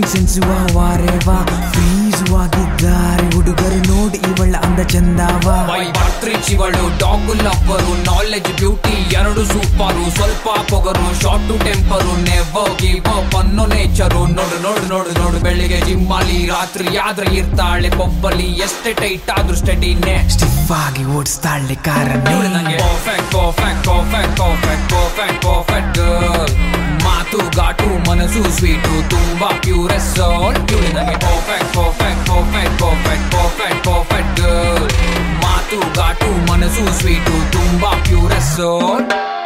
ಸೆನ್ಸುವ ವಾರೇವಾ ಫ್ರೀಸು ಆಗಿದ್ದಾರೆ ಹುಡುಗರು ನೋಡಿ ಇವಳ ಅಂದ ಚಂದಾವ ವೈ ಚಿವಳು ಡಾಗು ಲವ್ವರು ನಾಲೆಜ್ ಬ್ಯೂಟಿ ಎರಡು ಸೂಪರು ಸ್ವಲ್ಪ ಪೊಗರು short temper never give up ಅನ್ನೋ ನೇಚರು ನೋಡು ನೋಡು ನೋಡು ನೋಡು ಬೆಳಿಗ್ಗೆ ಜಿಮ್ಮಲ್ಲಿ ರಾತ್ರಿ ಆದ್ರೆ ಇರ್ತಾಳೆ ಪೊಬ್ಬಲಿ ಎಷ್ಟೇ ಟೈಟ್ ಆದ್ರೂ ಸ್ಟಡಿನೇ ಸ್ಟಿಫ್ ಆಗಿ ಓಡಿಸ್ತಾಳೆ ಕಾರನ್ನೇ perfect perfect perfect perfect perfect perfect girl ಮಾತು ಘಾಟು ಮನಸ್ಸು ಸ್ವೀಟು ತುಂಬಾ ಪ್ಯೂರ್ ಸೋಲ್ ಇವಳು ನನಗೆ perfect perfect perfect perfect perfect perfect girl ಮಾತು ಘಾಟು ಮನಸ್ಸು ಸ್ವೀಟು ತುಂಬಾ ಪ್ಯೂರ್ ಸೋಲ್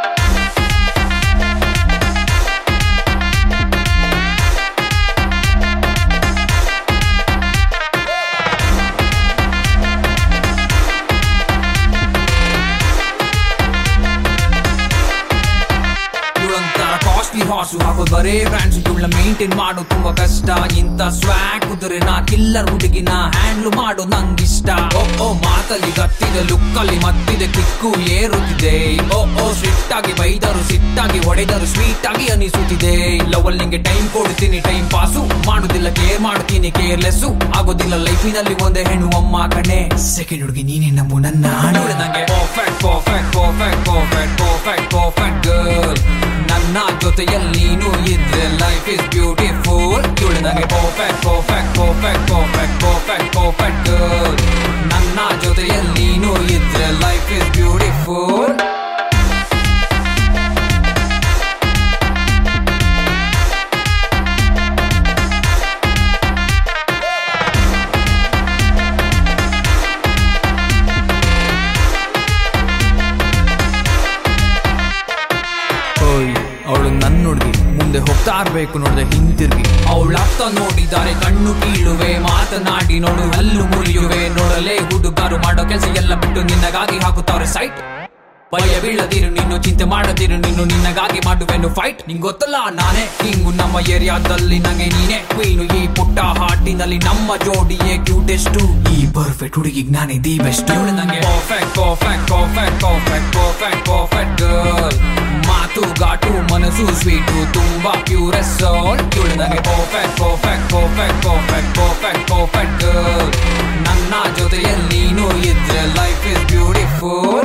ಇವಳೊಂಥರ ಕಾಸ್ಟ್ಲಿ ಹಾಸು ಹಾಕೋ ಬರೇ ಬ್ರ್ಯಾಂಡ್ಸ್ ಇವಳ ಮೇಂಟೈನ್ ಮಾಡು ತುಂಬಾ ಕಷ್ಟ ಇಂತ ಸ್ವಾಗ್ ಕುದುರೆ ನಾ ಕಿಲ್ಲರ್ ಹುಡುಗಿನ ಹ್ಯಾಂಡ್ಲ್ ಮಾಡು ನಂಗಿಷ್ಟ ಓ ಓ ಮಾತಲ್ಲಿ ಗತ್ತಿದೆ ಲುಕ್ ಅಲ್ಲಿ ಮತ್ತಿದೆ ಕಿಕ್ಕು ಏರುತ್ತಿದೆ ಓ ಓ ಸ್ಟ್ರಿಕ್ಟ್ ಆಗಿ ಬೈದರು ಸಿಟ್ಟಾಗಿ ಹೊಡೆದರು ಸ್ವೀಟ್ ಆಗಿ ಅನಿಸುತ್ತಿದೆ ಲವಲ್ ನಿಂಗೆ ಟೈಮ್ ಕೊಡ್ತೀನಿ ಟೈಮ್ ಪಾಸು ಮಾಡುದಿಲ್ಲ ಕೇರ್ ಮಾಡ್ತೀನಿ ಕೇರ್ಲೆಸ್ಸು ಆಗೋದಿಲ್ಲ ಲೈಫಿನಲ್ಲಿ ಒಂದೇ ಹೆಣ್ಣು ಅಮ್ಮ ಕಣೆ ಸೆಕೆಂಡ್ ಹುಡುಗಿ ನೀನೇ ನಂಬು ನನ್ನ ಹಣ ನೋಡು ನಂಗೆ perfect perfect perfect perfect perfect perfect girl ನನ್ನ ಜೊತೆಯಲ್ಲಿ ನೀನು ಇದ್ರೆ ಲೈಫ್ ಇಸ್ ಬ್ಯೂಟಿಫುಲ್ ಇವಳು ನಂಗೆ perfect perfect perfect perfect perfect perfect girl ನನ್ನ ಜೊತೆಯಲ್ಲಿ ನೀನು ಇದ್ರೆ ಲೈಫ್ ಇಸ್ ಬ್ಯೂಟಿಫುಲ್ ಓಯ್ ಅವಳು ನನ್ನ ಹುಡುಗಿ ಮುಂದೆ ಹೋಗ್ತಾ ಇರ್ಬೇಕು ನೋಡಿದೆ ಹಿಂತಿರ್ಗಿ ಅವಳತ್ತ ನೋಡಿದ್ದಾರೆ ಕಣ್ಣು ಕೀಳುವೆ ಮಾತನಾಡಿ ನೋಡು ಹಲ್ಲು ಮುರಿಯುವೆ ನೋಡಲೇ ಹುಡುಗರು ಮಾಡೋ ಕೆಲಸ ಎಲ್ಲ ಬಿಟ್ಟು ನಿನ್ನಗಾಗಿ ಹಾಕುತ್ತಾರೆ ಸೈಟ್ ಭಯ ಬೀಳದಿರು ನೀನು ಚಿಂತೆ ಮಾಡದಿರು ನೀನು ನಿನ್ನಗಾಗಿ ಮಾಡುವೆನು ಫೈಟ್ ನಿಂಗ್ ಗೊತ್ತಲ್ಲ ನಾನೇ ಹಿಂಗು ನಮ್ಮ ಏರಿಯಾದಲ್ಲಿ ನಂಗೆ ನೀನೆ ಕ್ವೀನು ಈ ಪುಟ್ಟ ಹಾಟಿನಲ್ಲಿ ನಮ್ಮ ಜೋಡಿಯೇ ಕ್ಯೂಟೆಸ್ಟು ಈ ಪರ್ಫೆಕ್ಟ್ ಹುಡುಗಿಗೆ ನಾನೇ ದಿ ಬೆಸ್ಟ್ ಇವಳು ನಂಗೆ perfect perfect perfect perfect perfect perfect girl ಮಾತು ಘಾಟು ಮನಸ್ಸು ಸ್ವೀಟು ತುಂಬಾ ಪ್ಯೂರ್ ಸೋಲ್ ಇವಳು ನಂಗೆ perfect perfect perfect perfect perfect perfect girl ನನ್ನ ಜೊತೆಯಲ್ಲಿ ನೀನು ಇದ್ರೆ ಲೈಫ್ ಇಸ್ ಬ್ಯೂಟಿಫುಲ್